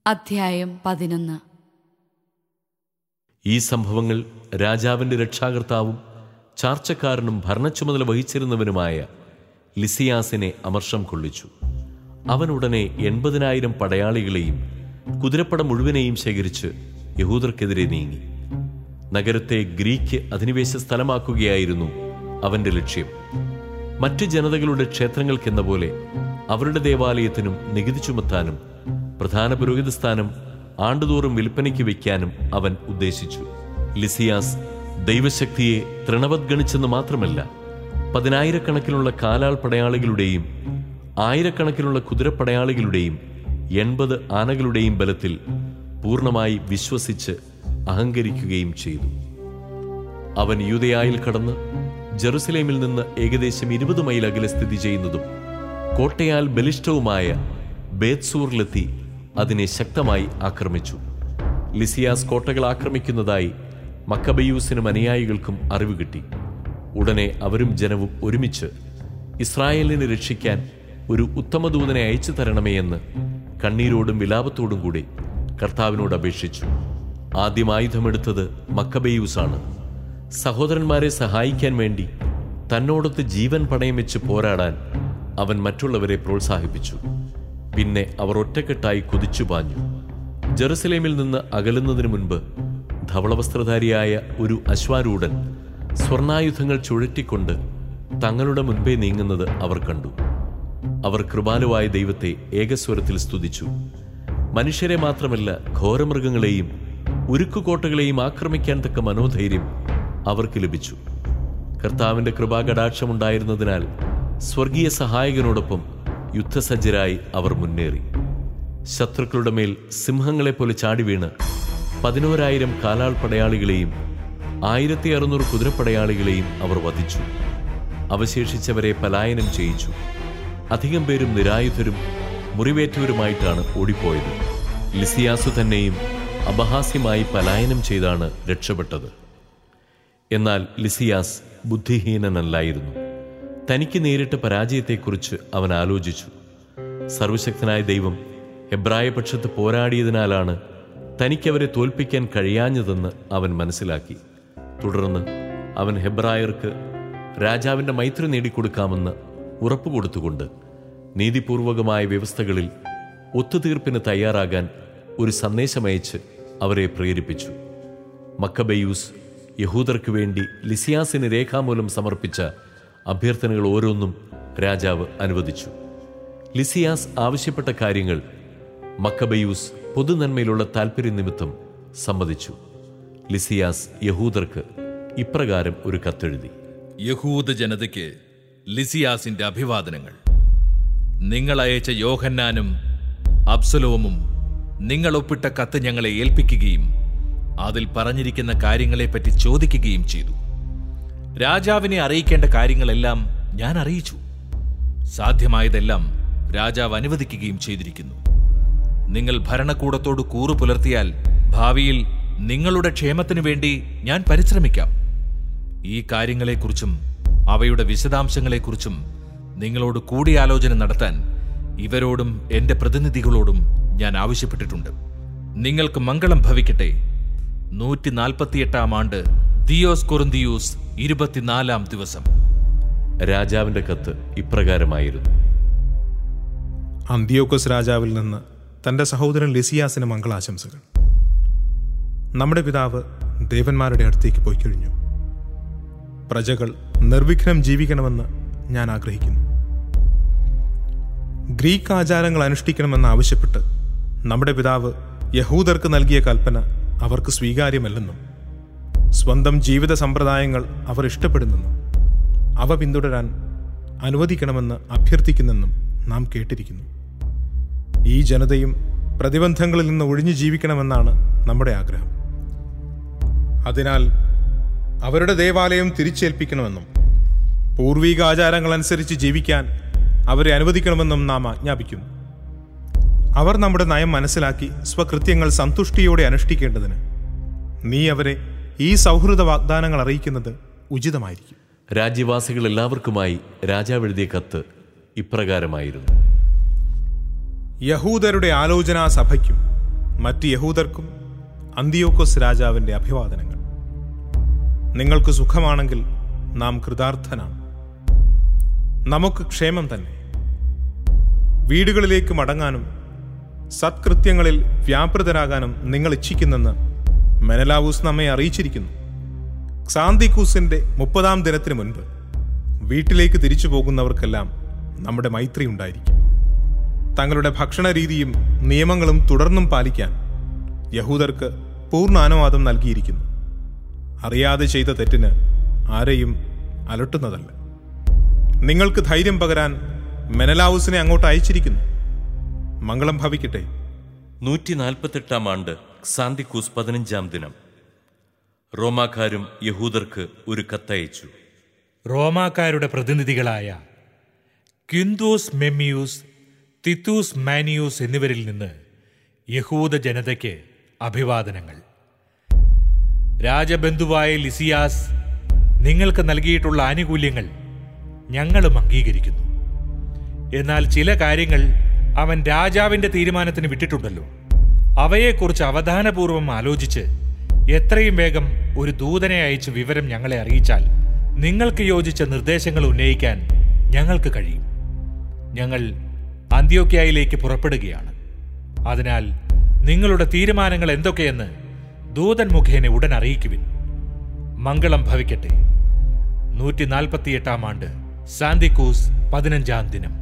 അധ്യായം പതിനൊന്ന് ഈ സംഭവങ്ങൾ രാജാവിന്റെ രക്ഷാകർത്താവും ചാർച്ചക്കാരനും ഭരണച്ചുമതല വഹിച്ചിരുന്നവനുമായ ലിസിയാസിനെ അമർഷം കൊള്ളിച്ചു അവൻ ഉടനെ എൺപതിനായിരം പടയാളികളെയും കുതിരപ്പട മുഴുവനെയും ശേഖരിച്ച് യഹൂദർക്കെതിരെ നീങ്ങി നഗരത്തെ ഗ്രീക്ക് അധിനിവേശ സ്ഥലമാക്കുകയായിരുന്നു അവന്റെ ലക്ഷ്യം മറ്റു ജനതകളുടെ ക്ഷേത്രങ്ങൾക്കെന്ന പോലെ അവരുടെ ദേവാലയത്തിനും നികുതി ചുമത്താനും പ്രധാന പുരോഹിത സ്ഥാനം ആണ്ടുതോറും വിൽപ്പനയ്ക്ക് വയ്ക്കാനും അവൻ ഉദ്ദേശിച്ചു ലിസിയാസ് ദൈവശക്തിയെ തൃണവദ്ഗണിച്ചെന്ന് മാത്രമല്ല പതിനായിരക്കണക്കിനുള്ള കാലാൾ പടയാളികളുടെയും ആയിരക്കണക്കിനുള്ള കുതിരപ്പടയാളികളുടെയും എൺപത് ആനകളുടെയും ബലത്തിൽ പൂർണ്ണമായി വിശ്വസിച്ച് അഹങ്കരിക്കുകയും ചെയ്തു അവൻ യൂതയായിൽ കടന്ന് ജെറുസലേമിൽ നിന്ന് ഏകദേശം ഇരുപത് മൈൽ അകലെ സ്ഥിതി ചെയ്യുന്നതും കോട്ടയാൽ ബലിഷ്ഠവുമായ ബേത്സൂറിലെത്തി അതിനെ ശക്തമായി ആക്രമിച്ചു ലിസിയാസ് കോട്ടകൾ ആക്രമിക്കുന്നതായി മക്കബയൂസിനും അനുയായികൾക്കും അറിവ് കിട്ടി ഉടനെ അവരും ജനവും ഒരുമിച്ച് ഇസ്രായേലിനെ രക്ഷിക്കാൻ ഒരു ഉത്തമദൂതനെ അയച്ചു തരണമേ എന്ന് കണ്ണീരോടും വിലാപത്തോടും കൂടി കർത്താവിനോട് അപേക്ഷിച്ചു ആദ്യം ആയുധമെടുത്തത് മക്കബയൂസാണ് സഹോദരന്മാരെ സഹായിക്കാൻ വേണ്ടി തന്നോടൊത്ത് ജീവൻ പണയം വെച്ച് പോരാടാൻ അവൻ മറ്റുള്ളവരെ പ്രോത്സാഹിപ്പിച്ചു പിന്നെ അവർ ഒറ്റക്കെട്ടായി കുതിച്ചു പാഞ്ഞു ജെറുസലേമിൽ നിന്ന് അകലുന്നതിനു മുൻപ് ധവളവസ്ത്രധാരിയായ ഒരു അശ്വാരൂഢൻ സ്വർണായുധങ്ങൾ ചുഴറ്റിക്കൊണ്ട് തങ്ങളുടെ മുൻപേ നീങ്ങുന്നത് അവർ കണ്ടു അവർ കൃപാലുവായ ദൈവത്തെ ഏകസ്വരത്തിൽ സ്തുതിച്ചു മനുഷ്യരെ മാത്രമല്ല ഘോരമൃഗങ്ങളെയും ഉരുക്കുകോട്ടകളെയും ആക്രമിക്കാൻ തക്ക മനോധൈര്യം അവർക്ക് ലഭിച്ചു കർത്താവിന്റെ കൃപാകടാക്ഷമുണ്ടായിരുന്നതിനാൽ സ്വർഗീയ സഹായകനോടൊപ്പം യുദ്ധസജ്ജരായി അവർ മുന്നേറി ശത്രുക്കളുടെ മേൽ സിംഹങ്ങളെപ്പോലെ ചാടി വീണ് പതിനോരായിരം കാലാൾ പടയാളികളെയും ആയിരത്തി അറുന്നൂറ് കുതിരപ്പടയാളികളെയും അവർ വധിച്ചു അവശേഷിച്ചവരെ പലായനം ചെയ്യിച്ചു അധികം പേരും നിരായുധരും മുറിവേറ്റവരുമായിട്ടാണ് ഓടിപ്പോയത് ലിസിയാസു തന്നെയും അപഹാസ്യമായി പലായനം ചെയ്താണ് രക്ഷപ്പെട്ടത് എന്നാൽ ലിസിയാസ് ബുദ്ധിഹീനനല്ലായിരുന്നു തനിക്ക് നേരിട്ട പരാജയത്തെക്കുറിച്ച് അവൻ ആലോചിച്ചു സർവശക്തനായ ദൈവം ഹെബ്രായ പക്ഷത്ത് പോരാടിയതിനാലാണ് തനിക്കവരെ തോൽപ്പിക്കാൻ കഴിയാഞ്ഞതെന്ന് അവൻ മനസ്സിലാക്കി തുടർന്ന് അവൻ ഹെബ്രായർക്ക് രാജാവിന്റെ മൈത്രി നേടിക്കൊടുക്കാമെന്ന് ഉറപ്പുകൊടുത്തുകൊണ്ട് നീതിപൂർവകമായ വ്യവസ്ഥകളിൽ ഒത്തുതീർപ്പിന് തയ്യാറാകാൻ ഒരു സന്ദേശമയച്ച് അവരെ പ്രേരിപ്പിച്ചു മക്കബയൂസ് യഹൂദർക്ക് വേണ്ടി ലിസിയാസിന് രേഖാമൂലം സമർപ്പിച്ച അഭ്യർത്ഥനകൾ ഓരോന്നും രാജാവ് അനുവദിച്ചു ലിസിയാസ് ആവശ്യപ്പെട്ട കാര്യങ്ങൾ മക്കബയൂസ് പൊതുനന്മയിലുള്ള താൽപര്യ നിമിത്തം സമ്മതിച്ചു ലിസിയാസ് യഹൂദർക്ക് ഇപ്രകാരം ഒരു കത്തെഴുതി യഹൂദ ജനതയ്ക്ക് ലിസിയാസിന്റെ അഭിവാദനങ്ങൾ നിങ്ങൾ അയച്ച യോഹന്നാനും അബ്സലോമും നിങ്ങൾ ഒപ്പിട്ട കത്ത് ഞങ്ങളെ ഏൽപ്പിക്കുകയും അതിൽ പറഞ്ഞിരിക്കുന്ന കാര്യങ്ങളെപ്പറ്റി ചോദിക്കുകയും ചെയ്തു രാജാവിനെ അറിയിക്കേണ്ട കാര്യങ്ങളെല്ലാം ഞാൻ അറിയിച്ചു സാധ്യമായതെല്ലാം രാജാവ് അനുവദിക്കുകയും ചെയ്തിരിക്കുന്നു നിങ്ങൾ ഭരണകൂടത്തോട് കൂറു പുലർത്തിയാൽ ഭാവിയിൽ നിങ്ങളുടെ ക്ഷേമത്തിനു വേണ്ടി ഞാൻ പരിശ്രമിക്കാം ഈ കാര്യങ്ങളെക്കുറിച്ചും അവയുടെ വിശദാംശങ്ങളെക്കുറിച്ചും നിങ്ങളോട് കൂടിയാലോചന നടത്താൻ ഇവരോടും എന്റെ പ്രതിനിധികളോടും ഞാൻ ആവശ്യപ്പെട്ടിട്ടുണ്ട് നിങ്ങൾക്ക് മംഗളം ഭവിക്കട്ടെ നൂറ്റി നാൽപ്പത്തിയെട്ടാം ആണ്ട് ദിയോസ് കൊറിന്തിയൂസ് ഇരുപത്തിനാലാം ദിവസം രാജാവിന്റെ കത്ത് ഇപ്രകാരമായിരുന്നു അന്ത്യോക്കസ് രാജാവിൽ നിന്ന് തന്റെ സഹോദരൻ ലിസിയാസിന് മംഗളാശംസകൾ നമ്മുടെ പിതാവ് ദേവന്മാരുടെ അടുത്തേക്ക് പോയി കഴിഞ്ഞു പ്രജകൾ നിർവിഘ്നം ജീവിക്കണമെന്ന് ഞാൻ ആഗ്രഹിക്കുന്നു ഗ്രീക്ക് ആചാരങ്ങൾ അനുഷ്ഠിക്കണമെന്ന് ആവശ്യപ്പെട്ട് നമ്മുടെ പിതാവ് യഹൂദർക്ക് നൽകിയ കൽപ്പന അവർക്ക് സ്വീകാര്യമല്ലെന്നും സ്വന്തം ജീവിത സമ്പ്രദായങ്ങൾ അവർ ഇഷ്ടപ്പെടുന്നെന്നും അവ പിന്തുടരാൻ അനുവദിക്കണമെന്ന് അഭ്യർത്ഥിക്കുന്നെന്നും നാം കേട്ടിരിക്കുന്നു ഈ ജനതയും പ്രതിബന്ധങ്ങളിൽ നിന്ന് ഒഴിഞ്ഞു ജീവിക്കണമെന്നാണ് നമ്മുടെ ആഗ്രഹം അതിനാൽ അവരുടെ ദേവാലയം തിരിച്ചേൽപ്പിക്കണമെന്നും പൂർവീക ആചാരങ്ങൾ അനുസരിച്ച് ജീവിക്കാൻ അവരെ അനുവദിക്കണമെന്നും നാം ആജ്ഞാപിക്കുന്നു അവർ നമ്മുടെ നയം മനസ്സിലാക്കി സ്വകൃത്യങ്ങൾ സന്തുഷ്ടിയോടെ അനുഷ്ഠിക്കേണ്ടതിന് നീ അവരെ ഈ സൗഹൃദ വാഗ്ദാനങ്ങൾ അറിയിക്കുന്നത് ഉചിതമായിരിക്കും രാജ്യവാസികൾ എല്ലാവർക്കുമായി രാജാവ് എഴുതിയ കത്ത് ഇപ്രകാരമായിരുന്നു യഹൂദരുടെ ആലോചനാ സഭയ്ക്കും മറ്റ് യഹൂദർക്കും അന്തിയോക്കോസ് രാജാവിൻ്റെ അഭിവാദനങ്ങൾ നിങ്ങൾക്ക് സുഖമാണെങ്കിൽ നാം കൃതാർത്ഥനാണ് നമുക്ക് ക്ഷേമം തന്നെ വീടുകളിലേക്ക് മടങ്ങാനും സത്കൃത്യങ്ങളിൽ വ്യാപൃതരാകാനും നിങ്ങൾ ഇച്ഛിക്കുന്നെന്ന് മെനലാവൂസ് നമ്മെ അറിയിച്ചിരിക്കുന്നു ക്സാന്തിക്കൂസിന്റെ മുപ്പതാം ദിനത്തിന് മുൻപ് വീട്ടിലേക്ക് തിരിച്ചു പോകുന്നവർക്കെല്ലാം നമ്മുടെ മൈത്രി ഉണ്ടായിരിക്കും തങ്ങളുടെ ഭക്ഷണ രീതിയും നിയമങ്ങളും തുടർന്നും പാലിക്കാൻ യഹൂദർക്ക് പൂർണ്ണ അനുവാദം നൽകിയിരിക്കുന്നു അറിയാതെ ചെയ്ത തെറ്റിന് ആരെയും അലട്ടുന്നതല്ല നിങ്ങൾക്ക് ധൈര്യം പകരാൻ മെനലാവുസിനെ അങ്ങോട്ട് അയച്ചിരിക്കുന്നു മംഗളം ഭവിക്കട്ടെ നൂറ്റി നാൽപ്പത്തെട്ടാം ആണ്ട് സാന്തിക്കൂസ് പതിനഞ്ചാം ദിനം റോമാക്കാരും യഹൂദർക്ക് ഒരു കത്തയച്ചു റോമാക്കാരുടെ പ്രതിനിധികളായ ക്യുന്തോസ് മെമ്മിയൂസ് തിത്തൂസ് മാനിയൂസ് എന്നിവരിൽ നിന്ന് യഹൂദ ജനതയ്ക്ക് അഭിവാദനങ്ങൾ രാജബന്ധുവായ ലിസിയാസ് നിങ്ങൾക്ക് നൽകിയിട്ടുള്ള ആനുകൂല്യങ്ങൾ ഞങ്ങളും അംഗീകരിക്കുന്നു എന്നാൽ ചില കാര്യങ്ങൾ അവൻ രാജാവിന്റെ തീരുമാനത്തിന് വിട്ടിട്ടുണ്ടല്ലോ അവയെക്കുറിച്ച് അവധാനപൂർവം ആലോചിച്ച് എത്രയും വേഗം ഒരു ദൂതനെ അയച്ച് വിവരം ഞങ്ങളെ അറിയിച്ചാൽ നിങ്ങൾക്ക് യോജിച്ച നിർദ്ദേശങ്ങൾ ഉന്നയിക്കാൻ ഞങ്ങൾക്ക് കഴിയും ഞങ്ങൾ അന്ത്യോക്യായിലേക്ക് പുറപ്പെടുകയാണ് അതിനാൽ നിങ്ങളുടെ തീരുമാനങ്ങൾ എന്തൊക്കെയെന്ന് ദൂതൻ മുഖേന ഉടൻ അറിയിക്കുവിൻ മംഗളം ഭവിക്കട്ടെ നൂറ്റി നാൽപ്പത്തിയെട്ടാം ആണ്ട് സാന്തിക്കൂസ് പതിനഞ്ചാം ദിനം